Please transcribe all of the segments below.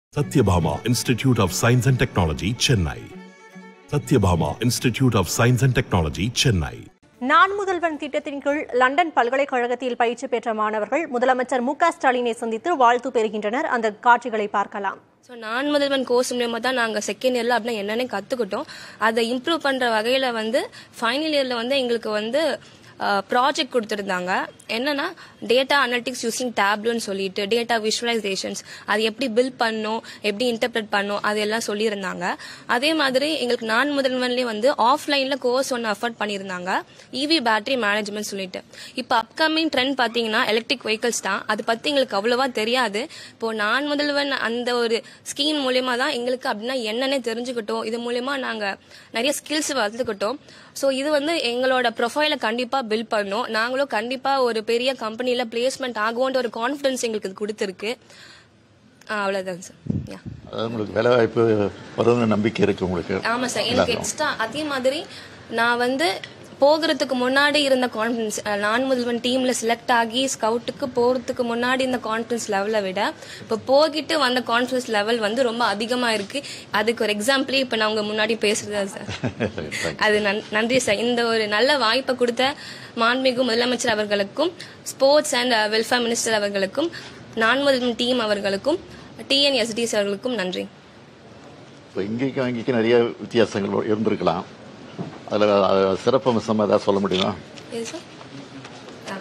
Satyabhama Institute of Science and Technology, Chennai. Satyabhama Institute of Science and Technology, Chennai. நான் முதல்வன் திட்டத்தின் கீழ் London பல்கலைக்கழகத்தில் பயிற்சி பெற்ற மாணவர்கள் முதலமைச்சர் மு க ஸ்டாலினை சந்தித்து வாழ்த்து பெறுகின்றனர் அந்த காட்சிகளை பார்க்கலாம் ஸோ நான் முதல்வன் கோர்ஸ் மூலியமாக தான் நாங்கள் செகண்ட் இயரில் அப்படின்னா என்னென்னு கற்றுக்கிட்டோம் அதை இம்ப்ரூவ் பண்ணுற வகையில் வந்து ஃபைனல் இயரில் வந்து எங்களுக்கு வந்து ப்ராஜெக்ட் கொடுத்துருந்தாங்க என்னன்னா டேட்டா அனலிட்டிக்ஸ் யூசிங் டேப்லூன்னு சொல்லிட்டு டேட்டா விஷுவலைசேஷன்ஸ் அது எப்படி பில் பண்ணும் எப்படி இன்டர்பிரட் பண்ணும் அதெல்லாம் சொல்லியிருந்தாங்க அதே மாதிரி எங்களுக்கு நான் முதல்வன்லேயே வந்து ஆஃப்லைனில் கோர்ஸ் ஒன்று அஃபோர்ட் பண்ணியிருந்தாங்க இவி பேட்டரி மேனேஜ்மெண்ட் சொல்லிட்டு இப்போ அப்கமிங் ட்ரெண்ட் பார்த்தீங்கன்னா எலக்ட்ரிக் வெஹிக்கிள்ஸ் தான் அது பற்றி எங்களுக்கு அவ்வளோவா தெரியாது இப்போ நான் முதல்வன் அந்த ஒரு ஸ்கீம் மூலியமா தான் எங்களுக்கு அப்படின்னா என்னன்னே தெரிஞ்சுக்கிட்டோம் இது மூலியமா நாங்கள் நிறைய ஸ்கில்ஸ் வளர்த்துக்கிட்டோம் ஸோ இது வந்து எங்களோட ப்ரொஃபைலை கண்டிப்பாக பில்ட் பண்ணோம் நாங்களும் கண்டிப்பாக ஒரு பெரிய கம்பெனியில் பிளேஸ்மெண்ட் ஆகும்ன்ற ஒரு கான்ஃபிடன்ஸ் எங்களுக்கு இது கொடுத்துருக்கு அவ்வளோதான் சார் யா அதாவது உங்களுக்கு வேலை வாய்ப்பு வரும்னு நம்பிக்கை இருக்கு உங்களுக்கு ஆமா சார் எனக்கு எக்ஸ்ட்ரா அதே மாதிரி நான் வந்து போகிறதுக்கு முன்னாடி இருந்த கான்ஃபிடன்ஸ் நான் முதல்வன் டீம்ல செலக்ட் ஆகி ஸ்கவுட்டுக்கு போறதுக்கு முன்னாடி இந்த கான்ஃபிடன்ஸ் லெவலை விட இப்போ போகிட்டு வந்த கான்ஃபிடன்ஸ் லெவல் வந்து ரொம்ப அதிகமா இருக்கு அதுக்கு ஒரு எக்ஸாம்பிளே இப்போ நான் உங்க முன்னாடி பேசுறதா சார் அது நன்- நன்றி சார் இந்த ஒரு நல்ல வாய்ப்பை கொடுத்த மாண்புமிகு முதலமைச்சர் அவர்களுக்கும் ஸ்போர்ட்ஸ் அண்ட் வெல்ஃபேர் மினிஸ்டர் அவர்களுக்கும் நான் முதல்வன் டீம் அவர்களுக்கும் டிஎன்எஸ்டிஸ் அவர்களுக்கும் நன்றி இப்போ இங்கேக்கும் அங்கேக்கும் நிறைய வித்தியாசங்கள் இருந்திருக்கலாம் அதில் சிறப்பு அம்சம் ஏதாவது சொல்ல முடியுமா எது சார் ஆ.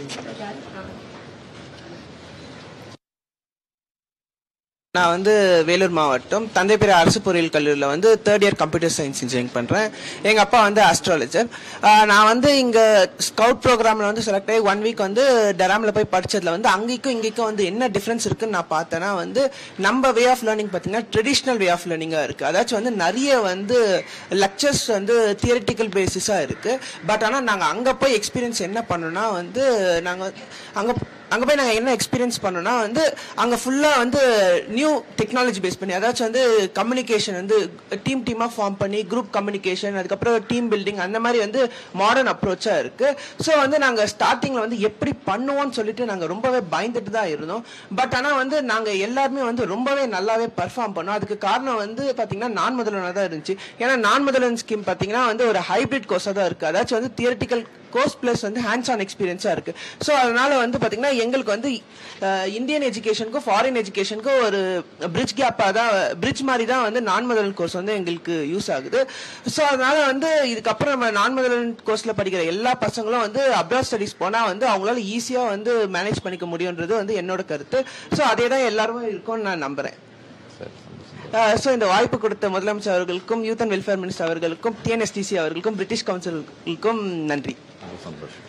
நான் வந்து வேலூர் மாவட்டம் தந்தை பெரிய அரசு பொறியியல் கல்லூரியில் வந்து third year computer science engineering பண்ணுறேன் எங்கள் அப்பா வந்து ஆஸ்ட்ராலஜர் நான் வந்து இங்கே ஸ்கவுட் ப்ரோக்ராமில் வந்து செலக்ட் ஆகி ஒன் வீக் வந்து டெராமில் போய் படிச்சதுல வந்து அங்கேக்கும் இங்கேக்கும் வந்து என்ன டிஃப்ரென்ஸ் இருக்குன்னு நான் பார்த்தேன்னா வந்து நம்ம வே ஆஃப் லேர்னிங் பார்த்தீங்கன்னா ட்ரெடிஷ்னல் வே ஆஃப் லேர்னிங்காக இருக்குது அதாச்சும் வந்து நிறைய வந்து லெக்சர்ஸ் வந்து தியரிட்டிக்கல் பேசிஸாக இருக்குது பட் ஆனால் நாங்கள் அங்கே போய் எக்ஸ்பீரியன்ஸ் என்ன பண்ணோம்னா வந்து நாங்கள் அங்கே அங்கே போய் நாங்கள் என்ன எக்ஸ்பீரியன்ஸ் பண்ணோம்னா வந்து அங்கே ஃபுல்லாக வந்து நியூ டெக்னாலஜி பேஸ் பண்ணி அதாச்சும் வந்து கம்யூனிகேஷன் வந்து டீம் டீமாக ஃபார்ம் பண்ணி குரூப் கம்யூனிகேஷன் அதுக்கப்புறம் டீம் பில்டிங் அந்த மாதிரி வந்து மாடர்ன் அப்ரோச்சாக இருக்குது ஸோ வந்து நாங்கள் ஸ்டார்டிங்கில் வந்து எப்படி பண்ணுவோம்னு சொல்லிட்டு நாங்கள் ரொம்பவே பயந்துட்டு தான் இருந்தோம் பட் ஆனால் வந்து நாங்கள் எல்லாருமே வந்து ரொம்பவே நல்லாவே பர்ஃபார்ம் பண்ணோம் அதுக்கு காரணம் வந்து பார்த்தீங்கன்னா நான் முதல்வனாக தான் இருந்துச்சு ஏன்னா நான் முதல்வன் ஸ்கீம் பார்த்தீங்கன்னா வந்து ஒரு ஹைபிரிட் கோர்ஸாக தான் இருக்குது அதாச்சும் வந்து தியரிட்டிக்கல் கோர்ஸ் ப்ளஸ் வந்து ஹேண்ட்ஸ் ஆன் எக்ஸ்பீரியன்ஸாக இருக்குது ஸோ அதனால வந்து பார்த்தீங்கன்னா எங்களுக்கு வந்து அஹ், இந்தியன் எஜுகேஷனுக்கும் ஃபாரின் எஜுகேஷனுக்கும் ஒரு பிரிட்ஜ் கேப்பாக தான் பிரிட்ஜ் மாதிரி தான் வந்து நான் முதல்வன் கோர்ஸ் வந்து எங்களுக்கு யூஸ் ஆகுது ஸோ அதனால வந்து இதுக்கப்புறம் நம்ம நான் முதல்வன் கோர்ஸில் படிக்கிற எல்லா பசங்களும் வந்து அப்ராட் ஸ்டடிஸ் போனால் வந்து அவங்களால ஈஸியாக வந்து மேனேஜ் பண்ணிக்க முடியுன்றது வந்து என்னோட கருத்து ஸோ அதே தான் எல்லாருமே இருக்கும்னு நான் நம்புகிறேன் ஸோ இந்த வாய்ப்பு கொடுத்த முதலமைச்சர் அவர்களுக்கும் யூத் அண்ட் வெல்ஃபேர் மினிஸ்டர் அவர்களுக்கும் டிஎன்எஸ்டிசி அவர்களுக்கும் பிரிட்டிஷ் கவுன்சிலுக்கும் நன்றி சந்தோஷம்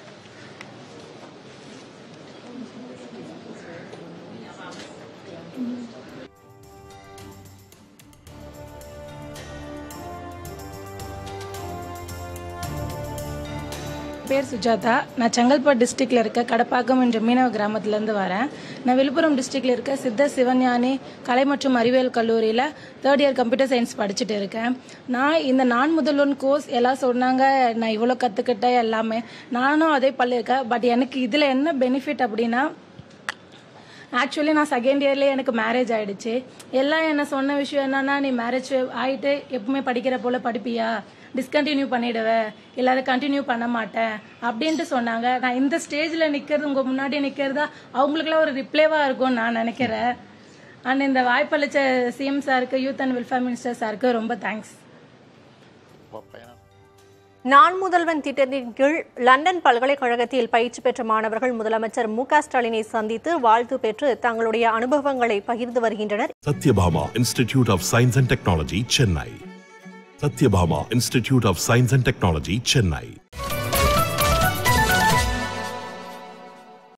பேர் சுஜாதா நான் செங்கல்பட்டு டிஸ்ட்ரிக்ட்ல இருக்க கடப்பாக்கம் என்ற மீனவ கிராமத்திலேருந்து வரேன் நான் விழுப்புரம் டிஸ்ட்ரிக்ட்ல இருக்க சித்த சிவஞானி கலை மற்றும் அறிவியல் கல்லூரியில் தேர்ட் இயர் கம்ப்யூட்டர் சயின்ஸ் படிச்சுட்டு இருக்கேன் நான் இந்த நான் முதல்வன் கோர்ஸ் எல்லாம் சொன்னாங்க நான் இவ்வளோ கற்றுக்கிட்டேன் எல்லாமே நானும் அதே பண்ணியிருக்கேன் பட் எனக்கு இதில் என்ன பெனிஃபிட் அப்படின்னா ஆக்சுவலி நான் செகண்ட் இயர்லேயே எனக்கு மேரேஜ் ஆயிடுச்சு எல்லாம் என்ன சொன்ன விஷயம் என்னன்னா நீ மேரேஜ் ஆயிட்டு எப்பவுமே படிக்கிற போல படிப்பியா டிஸ்கண்டினியூ பண்ணிடுவ இல்லை அதை கண்டினியூ பண்ண மாட்டேன் அப்படின்ட்டு சொன்னாங்க நான் இந்த ஸ்டேஜில் நிற்கிறது உங்கள் முன்னாடி நிற்கிறதா அவங்களுக்குலாம் ஒரு ரிப்ளேவாக இருக்கும்னு நான் நினைக்கிறேன் அண்ட் இந்த வாய்ப்பளிச்ச சிஎம் சாருக்கு யூத் அண்ட் வெல்ஃபேர் மினிஸ்டர் சாருக்கு ரொம்ப தேங்க்ஸ் நான் முதல்வன் திட்டத்தின் கீழ் லண்டன் பல்கலைக்கழகத்தில் பயிற்சி பெற்ற மாணவர்கள் முதலமைச்சர் மு க ஸ்டாலினை சந்தித்து வாழ்த்து பெற்று தங்களுடைய அனுபவங்களை பகிர்ந்து வருகின்றனர் Satyabhama Institute of Science and Technology, Chennai. Satyabhama Institute of Science and Technology, Chennai.